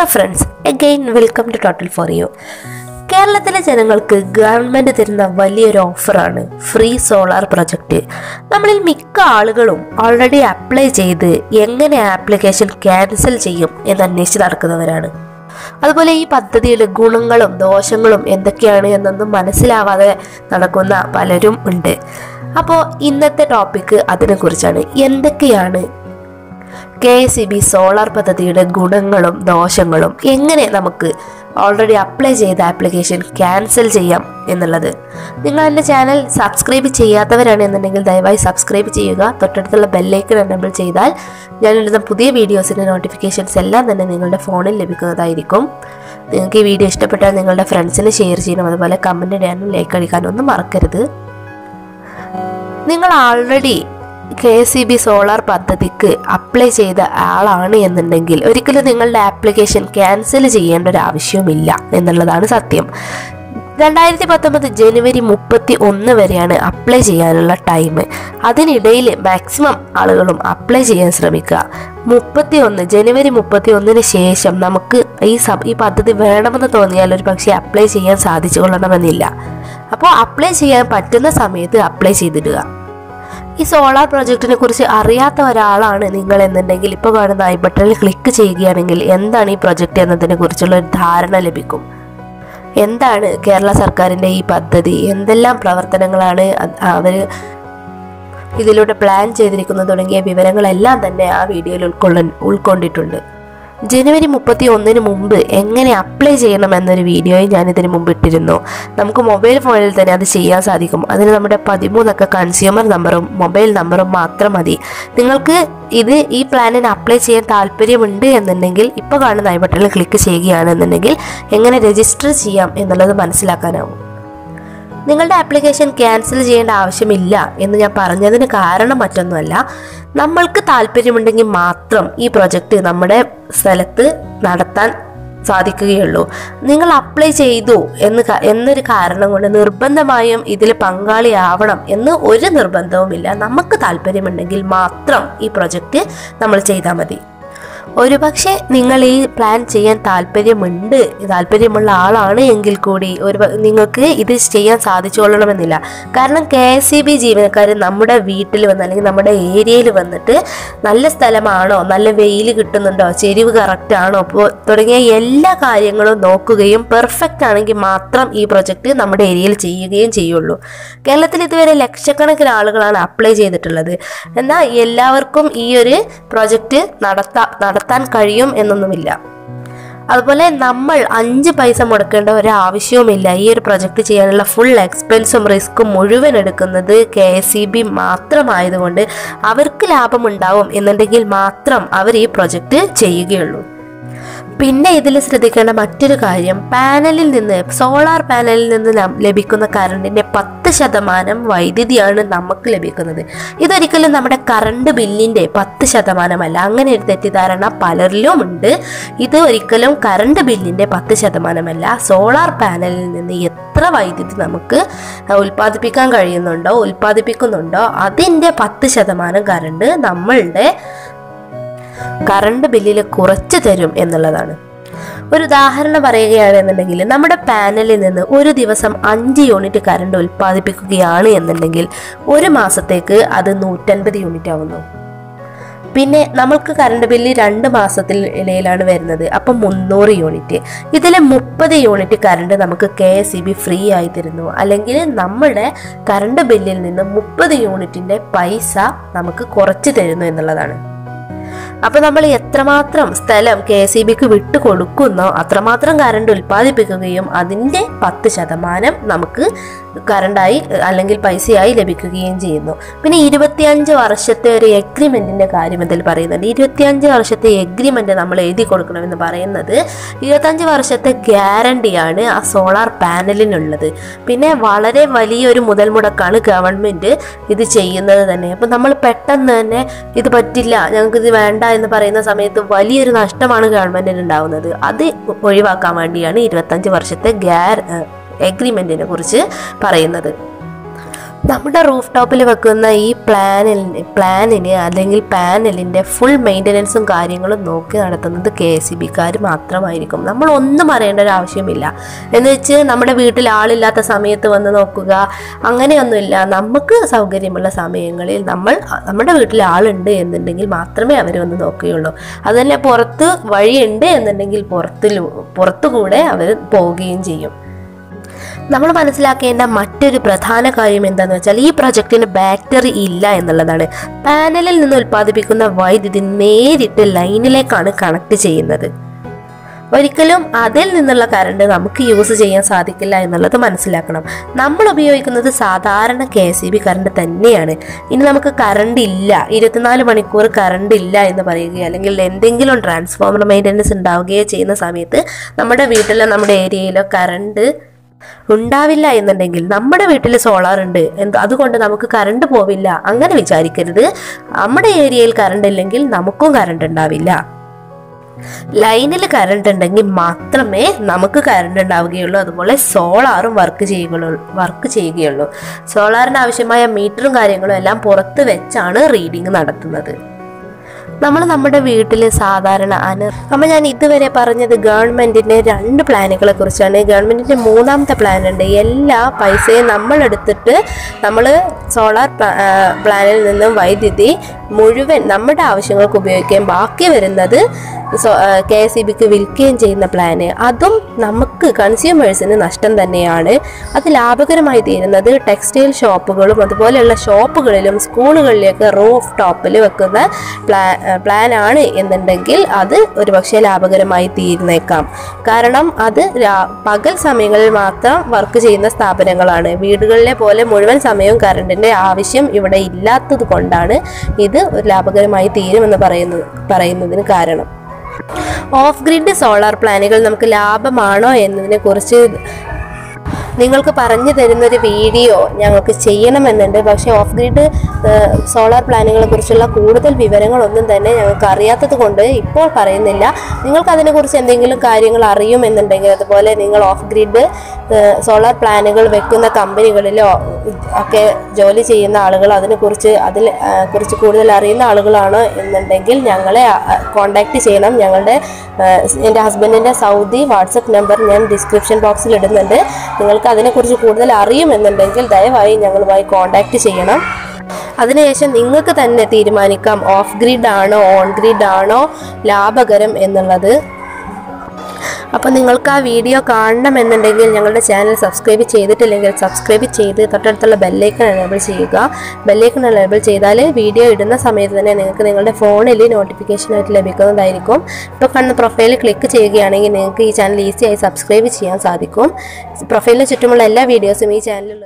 hello friends again welcome to total for you കേരളത്തിലെ ജനങ്ങൾക്ക് government തരുന്ന വലിയൊരു ഓഫറാണ് ഫ്രീ സോളാർ പ്രൊജക്റ്റ് നമ്മളിൽ മിക്ക ആളുകളും ഓൾറെഡി അപ്ലൈ ചെയ്ത് എങ്ങനെ ആപ്ലിക്കേഷൻ ക്യാൻസൽ ചെയ്യും എന്ന് അന്വേഷിച്ച് നടക്കുന്നവരാണ് അതുപോലെ ഈ പദ്ധതിയുടെ ഗുണങ്ങളും ദോഷങ്ങളും എന്തൊക്കെയാണ് എന്നൊന്നും മനസ്സിലാവാതെ നടക്കുന്ന പലരും ഉണ്ട് അപ്പോൾ ഇന്നത്തെ ടോപ്പിക്ക് അതിനെക്കുറിച്ചാണ് എന്തൊക്കെയാണ് K S E B solar പദ്ധതിയുടെ ഗുണങ്ങളും ദോഷങ്ങളും എങ്ങനെ നമുക്ക് ഓൾറെഡി അപ്ലൈ ചെയ്ത ആപ്ലിക്കേഷൻ ക്യാൻസൽ ചെയ്യാം എന്നുള്ളത് നിങ്ങൾ എൻ്റെ ചാനൽ സബ്സ്ക്രൈബ് ചെയ്യാത്തവരാണ് എന്നുണ്ടെങ്കിൽ ദയവായി സബ്സ്ക്രൈബ് ചെയ്യുക തൊട്ടടുത്തുള്ള ബെല്ലൈക്കൺ എനബിൾ ചെയ്താൽ ഞാൻ ഇടുന്ന പുതിയ വീഡിയോസിൻ്റെ നോട്ടിഫിക്കേഷൻസ് എല്ലാം തന്നെ നിങ്ങളുടെ ഫോണിൽ ലഭിക്കുന്നതായിരിക്കും നിങ്ങൾക്ക് ഈ വീഡിയോ ഇഷ്ടപ്പെട്ടാൽ നിങ്ങളുടെ ഫ്രണ്ട്സിന് ഷെയർ ചെയ്യണം അതുപോലെ കമൻറ്റ് ഇടാനും ലൈക്ക് അടിക്കാനും ഒന്നും മറക്കരുത് നിങ്ങൾ already K S E B solar പദ്ധതിക്ക് അപ്ലൈ ചെയ്ത ആളാണ് എന്നുണ്ടെങ്കിൽ ഒരിക്കലും നിങ്ങളുടെ ആപ്ലിക്കേഷൻ ക്യാൻസൽ ചെയ്യേണ്ട ഒരു ആവശ്യവുമില്ല എന്നുള്ളതാണ് സത്യം രണ്ടായിരത്തി പത്തൊമ്പത് ജനുവരി മുപ്പത്തി ഒന്ന് വരെയാണ് അപ്ലൈ ചെയ്യാനുള്ള ടൈം അതിനിടയിൽ മാക്സിമം ആളുകളും അപ്ലൈ ചെയ്യാൻ ശ്രമിക്കുക മുപ്പത്തി ഒന്ന് ജനുവരി മുപ്പത്തി ഒന്നിന് ശേഷം നമുക്ക് ഈ സബ് ഈ പദ്ധതി വേണമെന്ന് തോന്നിയാൽ ഒരു പക്ഷേ അപ്ലൈ ചെയ്യാൻ സാധിച്ചു കൊള്ളണമെന്നില്ല അപ്പോൾ അപ്ലൈ ചെയ്യാൻ പറ്റുന്ന സമയത്ത് അപ്ലൈ ചെയ്തിടുക ഈ സോളാർ പ്രോജക്റ്റിനെ കുറിച്ച് അറിയാത്ത ഒരാളാണ് നിങ്ങൾ എന്നുണ്ടെങ്കിൽ ഇപ്പോൾ കാണുന്ന ഐ ബട്ടണിൽ ക്ലിക്ക് ചെയ്യുകയാണെങ്കിൽ എന്താണ് ഈ പ്രൊജക്റ്റ് എന്നതിനെ കുറിച്ചുള്ള ഒരു ധാരണ ലഭിക്കും എന്താണ് കേരള സർക്കാരിൻ്റെ ഈ പദ്ധതി എന്തെല്ലാം പ്രവർത്തനങ്ങളാണ് അവർ ഇതിലൂടെ പ്ലാൻ ചെയ്തിരിക്കുന്നത് തുടങ്ങിയ വിവരങ്ങളെല്ലാം തന്നെ ആ വീഡിയോയിൽ ഉൾക്കൊള്ള ഉൾക്കൊണ്ടിട്ടുണ്ട് ജനുവരി മുപ്പത്തി ഒന്നിന് മുമ്പ് എങ്ങനെ അപ്ലൈ ചെയ്യണം എന്നൊരു വീഡിയോയും ഞാൻ ഇതിന് മുമ്പ് ഇട്ടിരുന്നു നമുക്ക് മൊബൈൽ ഫോണിൽ തന്നെ അത് ചെയ്യാൻ സാധിക്കും അതിന് നമ്മുടെ പതിമൂന്നൊക്കെ കൺസ്യൂമർ നമ്പറും മൊബൈൽ നമ്പറും മാത്രം മതി നിങ്ങൾക്ക് ഇത് ഈ പ്ലാനിന് അപ്ലൈ ചെയ്യാൻ താല്പര്യമുണ്ട് എന്നുണ്ടെങ്കിൽ ഇപ്പോൾ കാണുന്ന ഐ ബട്ടണിൽ ക്ലിക്ക് ചെയ്യുകയാണെന്നുണ്ടെങ്കിൽ എങ്ങനെ രജിസ്റ്റർ ചെയ്യാം എന്നുള്ളത് മനസ്സിലാക്കാനാവും നിങ്ങളുടെ ആപ്ലിക്കേഷൻ ക്യാൻസൽ ചെയ്യേണ്ട ആവശ്യമില്ല എന്ന് ഞാൻ പറഞ്ഞതിന് കാരണം മറ്റൊന്നുമല്ല നമ്മൾക്ക് താല്പര്യമുണ്ടെങ്കിൽ മാത്രം ഈ പ്രൊജക്റ്റ് നമ്മുടെ സ്ഥലത്ത് നടത്താൻ സാധിക്കുകയുള്ളൂ നിങ്ങൾ അപ്ലൈ ചെയ്തു എന്ന് ക- എന്നൊരു കാരണം കൊണ്ട് നിർബന്ധമായും ഇതിൽ പങ്കാളിയാവണം എന്ന് ഒരു നിർബന്ധവുമില്ല നമുക്ക് താല്പര്യമുണ്ടെങ്കിൽ മാത്രം ഈ പ്രൊജക്റ്റ് നമ്മൾ ചെയ്താൽ മതി ഒരുപക്ഷെ നിങ്ങൾ ഈ പ്ലാൻ ചെയ്യാൻ താല്പര്യമുണ്ട് താല്പര്യമുള്ള ആളാണ് എങ്കിൽ കൂടി ഒരു പ- നിങ്ങൾക്ക് ഇത് ചെയ്യാൻ സാധിച്ചുകൊള്ളണമെന്നില്ല കാരണം കെ എസ് ഇ ബി ജീവനക്കാർ നമ്മുടെ വീട്ടിൽ വന്ന് അല്ലെങ്കിൽ നമ്മുടെ ഏരിയയിൽ വന്നിട്ട് നല്ല സ്ഥലമാണോ നല്ല വെയിൽ കിട്ടുന്നുണ്ടോ ചെരിവ് കറക്റ്റ് ആണോ അപ്പോൾ തുടങ്ങിയ എല്ലാ കാര്യങ്ങളും നോക്കുകയും പെർഫെക്റ്റ് ആണെങ്കിൽ മാത്രം ഈ പ്രൊജക്റ്റ് നമ്മുടെ ഏരിയയിൽ ചെയ്യുകയും ചെയ്യുള്ളൂ കേരളത്തിൽ ഇതുവരെ ലക്ഷക്കണക്കിന് ആളുകളാണ് അപ്ലൈ ചെയ്തിട്ടുള്ളത് എന്നാൽ എല്ലാവർക്കും ഈ ഒരു പ്രൊജക്റ്റ് നടത്താ നടത്താൻ കഴിയും എന്നൊന്നുമില്ല അതുപോലെ നമ്മൾ അഞ്ച് പൈസ മുടക്കേണ്ട ഒരു ആവശ്യവുമില്ല ഈ ഒരു പ്രൊജക്റ്റ് ചെയ്യാനുള്ള ഫുൾ എക്സ്പെൻസും റിസ്ക്കും മുഴുവൻ എടുക്കുന്നത് കെ എസ് ഇ ബി മാത്രമായതുകൊണ്ട് അവർക്ക് ലാഭമുണ്ടാവും എന്നുണ്ടെങ്കിൽ മാത്രം അവർ ഈ പ്രൊജക്റ്റ് ചെയ്യുകയുള്ളൂ പിന്നെ ഇതിൽ ശ്രദ്ധിക്കേണ്ട മറ്റൊരു കാര്യം പാനലിൽ നിന്ന് സോളാർ പാനലിൽ നിന്ന് നം- ലഭിക്കുന്ന കറണ്ടിന്റെ പത്ത് ശതമാനം വൈദ്യുതിയാണ് നമുക്ക് ലഭിക്കുന്നത് ഇതൊരിക്കലും നമ്മുടെ കറണ്ട് ബില്ലിന്റെ പത്ത് ശതമാനമല്ല അങ്ങനെ ഒരു തെറ്റിദ്ധാരണ പലരിലും ഉണ്ട് ഇത് ഒരിക്കലും കറണ്ട് ബില്ലിന്റെ പത്ത് ശതമാനമല്ല സോളാർ പാനലിൽ നിന്ന് എത്ര വൈദ്യുതി നമുക്ക് ഉൽപ്പാദിപ്പിക്കാൻ കഴിയുന്നുണ്ടോ ഉൽപ്പാദിപ്പിക്കുന്നുണ്ടോ അതിൻ്റെ പത്ത് ശതമാനം കറണ്ട് നമ്മളുടെ കറണ്ട് ബില്ലിൽ കുറച്ച് തരും എന്നുള്ളതാണ് ഒരു ഉദാഹരണം പറയുകയാണെന്നുണ്ടെങ്കിൽ നമ്മുടെ പാനലിൽ നിന്ന് ഒരു ദിവസം അഞ്ച് യൂണിറ്റ് കറണ്ട് ഉൽപ്പാദിപ്പിക്കുകയാണ് എന്നുണ്ടെങ്കിൽ ഒരു മാസത്തേക്ക് അത് നൂറ്റൻപത് യൂണിറ്റ് ആവുന്നു പിന്നെ നമ്മൾക്ക് കറണ്ട് ബില്ല് രണ്ട് മാസത്തിൽ ഇടയിലാണ് വരുന്നത് അപ്പം മുന്നൂറ് യൂണിറ്റ് ഇതിൽ മുപ്പത് യൂണിറ്റ് കറണ്ട് നമുക്ക് K S E B free ആയി തരുന്നു അല്ലെങ്കിൽ നമ്മുടെ കറണ്ട് ബില്ലിൽ നിന്ന് മുപ്പത് യൂണിറ്റിൻ്റെ പൈസ നമുക്ക് കുറച്ച് തരുന്നു എന്നുള്ളതാണ് അപ്പൊ നമ്മൾ എത്രമാത്രം സ്ഥലം കെ എസ് ഇ ബിക്ക് വിട്ടു കൊടുക്കുന്നോ അത്രമാത്രം കറണ്ട് ഉൽപ്പാദിപ്പിക്കുകയും അതിൻ്റെ പത്ത് ശതമാനം നമുക്ക് കറണ്ടായി അല്ലെങ്കിൽ പൈസയായി ലഭിക്കുകയും ചെയ്യുന്നു പിന്നെ ഇരുപത്തിയഞ്ച് വർഷത്തെ ഒരു എഗ്രിമെന്റിന്റെ കാര്യം ഇതിൽ പറയുന്നുണ്ട് ഇരുപത്തിയഞ്ച് വർഷത്തെ എഗ്രിമെന്റ് നമ്മൾ എഴുതി കൊടുക്കണമെന്ന് പറയുന്നത് ഇരുപത്തഞ്ച് വർഷത്തെ ഗ്യാരണ്ടിയാണ് ആ സോളാർ പാനലിനുള്ളത് പിന്നെ വളരെ വലിയൊരു മുതൽ മുടക്കാണ് ഗവൺമെന്റ് ഇത് ചെയ്യുന്നത് തന്നെ അപ്പം നമ്മൾ പെട്ടെന്ന് തന്നെ ഇത് പറ്റില്ല ഞങ്ങൾക്ക് ഇത് വേണ്ട എന്ന് പറയുന്ന സമയത്ത് വലിയൊരു നഷ്ടമാണ് ഗവൺമെന്റിന് ഉണ്ടാവുന്നത് അത് ഒഴിവാക്കാൻ വേണ്ടിയാണ് ഇരുപത്തഞ്ച് വർഷത്തെ ഗ്യാർ എഗ്രിമെന്റിനെ കുറിച്ച് പറയുന്നത് നമ്മുടെ റൂഫ് ടോപ്പിൽ വെക്കുന്ന ഈ പ്ലാനിന് പ്ലാനിന് അല്ലെങ്കിൽ പാനലിൻ്റെ ഫുൾ മെയിൻ്റനൻസും കാര്യങ്ങളും നോക്കി നടത്തുന്നത് കെ എസ് സി ബിക്കാർ മാത്രമായിരിക്കും നമ്മൾ ഒന്നും അറിയേണ്ട ഒരു ആവശ്യമില്ല എന്ന് വെച്ച് നമ്മുടെ വീട്ടിൽ ആളില്ലാത്ത സമയത്ത് വന്ന് നോക്കുക അങ്ങനെയൊന്നുമില്ല നമുക്ക് സൗകര്യമുള്ള സമയങ്ങളിൽ നമ്മൾ നമ്മുടെ വീട്ടിൽ ആളുണ്ട് എന്നുണ്ടെങ്കിൽ മാത്രമേ അവർ വന്ന് നോക്കുകയുള്ളൂ അത് തന്നെ പുറത്ത് വഴിയുണ്ട് എന്നുണ്ടെങ്കിൽ പുറത്തിൽ പുറത്തുകൂടെ അവർ പോവുകയും ചെയ്യും നമ്മൾ മനസ്സിലാക്കേണ്ട മറ്റൊരു പ്രധാന കാര്യം എന്താണെന്ന് വെച്ചാൽ ഈ പ്രൊജക്റ്റിന് ബാറ്ററി ഇല്ല എന്നുള്ളതാണ് പാനലിൽ നിന്ന് ഉൽപ്പാദിപ്പിക്കുന്ന വൈദ്യുതി നേരിട്ട് ലൈനിലേക്കാണ് കണക്ട് ചെയ്യുന്നത് ഒരിക്കലും അതിൽ നിന്നുള്ള കറണ്ട് നമുക്ക് യൂസ് ചെയ്യാൻ സാധിക്കില്ല എന്നുള്ളത് മനസ്സിലാക്കണം നമ്മൾ ഉപയോഗിക്കുന്നത് സാധാരണ K S E B current തന്നെയാണ് ഇനി നമുക്ക് കറണ്ട് ഇല്ല ഇരുപത്തിനാല് മണിക്കൂർ കറണ്ട് ഇല്ല എന്ന് പറയുകയോ അല്ലെങ്കിൽ എന്തെങ്കിലും ട്രാൻസ്ഫോമർ മെയിൻ്റനൻസ് ഉണ്ടാവുകയോ ചെയ്യുന്ന സമയത്ത് നമ്മുടെ വീട്ടിലോ നമ്മുടെ ഏരിയയിലോ കറണ്ട് ഉണ്ടാവില്ല എന്നുണ്ടെങ്കിൽ നമ്മുടെ വീട്ടിൽ സോളാർ ഉണ്ട് എന്ത് അതുകൊണ്ട് നമുക്ക് കറണ്ട് പോവില്ല അങ്ങനെ വിചാരിക്കരുത് നമ്മുടെ ഏരിയയിൽ കറണ്ട് ഇല്ലെങ്കിൽ നമുക്കും കറണ്ട് ഉണ്ടാവില്ല ലൈനിൽ കറണ്ട് ഉണ്ടെങ്കിൽ മാത്രമേ നമുക്ക് കറണ്ട് ഉണ്ടാവുകയുള്ളൂ അതുപോലെ സോളാറും വർക്ക് ചെയ്യുകയുള്ളൂ വർക്ക് ചെയ്യുകയുള്ളൂ സോളാറിന് ആവശ്യമായ മീറ്ററും കാര്യങ്ങളും എല്ലാം പുറത്ത് വെച്ചാണ് റീഡിങ് നടത്തുന്നത് നമ്മൾ നമ്മുടെ വീട്ടിൽ സാധാരണ അന അപ്പം ഞാൻ ഇതുവരെ പറഞ്ഞത് ഗവൺമെൻറ്റിൻ്റെ രണ്ട് പ്ലാനുകളെ കുറിച്ചാണ് ഗവൺമെൻറ്റിൻ്റെ മൂന്നാമത്തെ പ്ലാൻ ഉണ്ട് എല്ലാ പൈസയും നമ്മൾ എടുത്തിട്ട് നമ്മൾ സോളാർ പ്ലാനിൽ നിന്നും വൈദ്യുതി മുഴുവൻ നമ്മുടെ ആവശ്യങ്ങൾക്ക് ഉപയോഗിക്കുകയും ബാക്കി വരുന്നത് കെ എസ് ഇ ബിക്ക് വിൽക്കുകയും ചെയ്യുന്ന പ്ലാന് അതും നമുക്ക് കൺസ്യൂമേഴ്സിന് നഷ്ടം തന്നെയാണ് അത് ലാഭകരമായി തീരുന്നത് ടെക്സ്റ്റൈൽ ഷോപ്പുകളും അതുപോലെയുള്ള ഷോപ്പുകളിലും സ്കൂളുകളിലേക്ക് റൂഫ് ടോപ്പിൽ വെക്കുന്ന പ്ലാ പ്ലാനാണ് എന്നുണ്ടെങ്കിൽ അത് ഒരുപക്ഷെ ലാഭകരമായി തീരുന്നേക്കാം കാരണം അത് രാ- പകൽ സമയങ്ങളിൽ മാത്രം വർക്ക് ചെയ്യുന്ന സ്ഥാപനങ്ങളാണ് വീടുകളിലെ പോലെ മുഴുവൻ സമയവും കറണ്ടിൻ്റെ ആവശ്യം ഇവിടെ ഇല്ലാത്തത് കൊണ്ടാണ് ഇത് ഒരു ലാഭകരമായി തീരുമെന്ന് പറയുന്നത് പറയുന്നതിന് കാരണം ഓഫ് ഗ്രിഡ് സോളാർ പ്ലാനുകൾ നമുക്ക് ലാഭമാണോ എന്നതിനെ കുറിച്ച് നിങ്ങൾക്ക് പറഞ്ഞു തരുന്ന ഒരു വീഡിയോ ഞങ്ങൾക്ക് ചെയ്യണമെന്നുണ്ട് പക്ഷേ ഓഫ് ഗ്രിഡ് സോളാർ പ്ലാനുകളെ കുറിച്ചുള്ള കൂടുതൽ വിവരങ്ങളൊന്നും തന്നെ ഞങ്ങൾക്ക് അറിയാത്തത് കൊണ്ട് ഇപ്പോൾ പറയുന്നില്ല നിങ്ങൾക്ക് അതിനെക്കുറിച്ച് എന്തെങ്കിലും കാര്യങ്ങൾ അറിയുമെന്നുണ്ടെങ്കിൽ അതുപോലെ നിങ്ങൾ ഓഫ് ഗ്രിഡ് സോളാർ പ്ലാനുകൾ വെക്കുന്ന കമ്പനികളിലോ ഒക്കെ ജോലി ചെയ്യുന്ന ആളുകൾ അതിനെക്കുറിച്ച് അതിൽ ആ, കുറിച്ച് കൂടുതൽ അറിയുന്ന ആളുകളാണോ എന്നുണ്ടെങ്കിൽ ഞങ്ങളെ കോണ്ടാക്ട് ചെയ്യണം ഞങ്ങളുടെ ആ, എൻ്റെ ഹസ്ബൻഡിൻ്റെ സൗദി വാട്സപ്പ് നമ്പർ ഞാൻ ഡിസ്ക്രിപ്ഷൻ ബോക്സിൽ ഇടുന്നുണ്ട് നിങ്ങൾക്ക് അതിനെക്കുറിച്ച് കൂടുതൽ അറിയുമെന്നുണ്ടെങ്കിൽ ദയവായി ഞങ്ങളുമായി കോണ്ടാക്ട് ചെയ്യണം അതിനുശേഷം നിങ്ങൾക്ക് തന്നെ തീരുമാനിക്കാം ഓഫ് ഗ്രിഡ് ആണോ ഓൺ ഗ്രിഡ് ആണോ ലാഭകരം എന്നുള്ളത് അപ്പോൾ നിങ്ങൾക്ക് ആ വീഡിയോ കാണണമെന്നുണ്ടെങ്കിൽ ഞങ്ങളുടെ ചാനൽ സബ്സ്ക്രൈബ് ചെയ്തിട്ടില്ലെങ്കിൽ സബ്സ്ക്രൈബ് ചെയ്ത് തൊട്ടടുത്തുള്ള ബെല്ലൈക്കൺ എനേബിൾ ചെയ്യുക ബെല്ലൈക്കൺ എനേബിൾ ചെയ്താൽ വീഡിയോ ഇടുന്ന സമയത്ത് തന്നെ നിങ്ങൾക്ക് നിങ്ങളുടെ ഫോണിൽ നോട്ടിഫിക്കേഷനായിട്ട് ലഭിക്കുന്നതായിരിക്കും ഇപ്പോൾ കാണുന്ന പ്രൊഫൈലിൽ ക്ലിക്ക് ചെയ്യുകയാണെങ്കിൽ നിങ്ങൾക്ക് ഈ ചാനൽ ഈസിയായി സബ്സ്ക്രൈബ് ചെയ്യാൻ സാധിക്കും പ്രൊഫൈലിന് ചുറ്റുമുള്ള എല്ലാ വീഡിയോസും ഈ ചാനലിൽ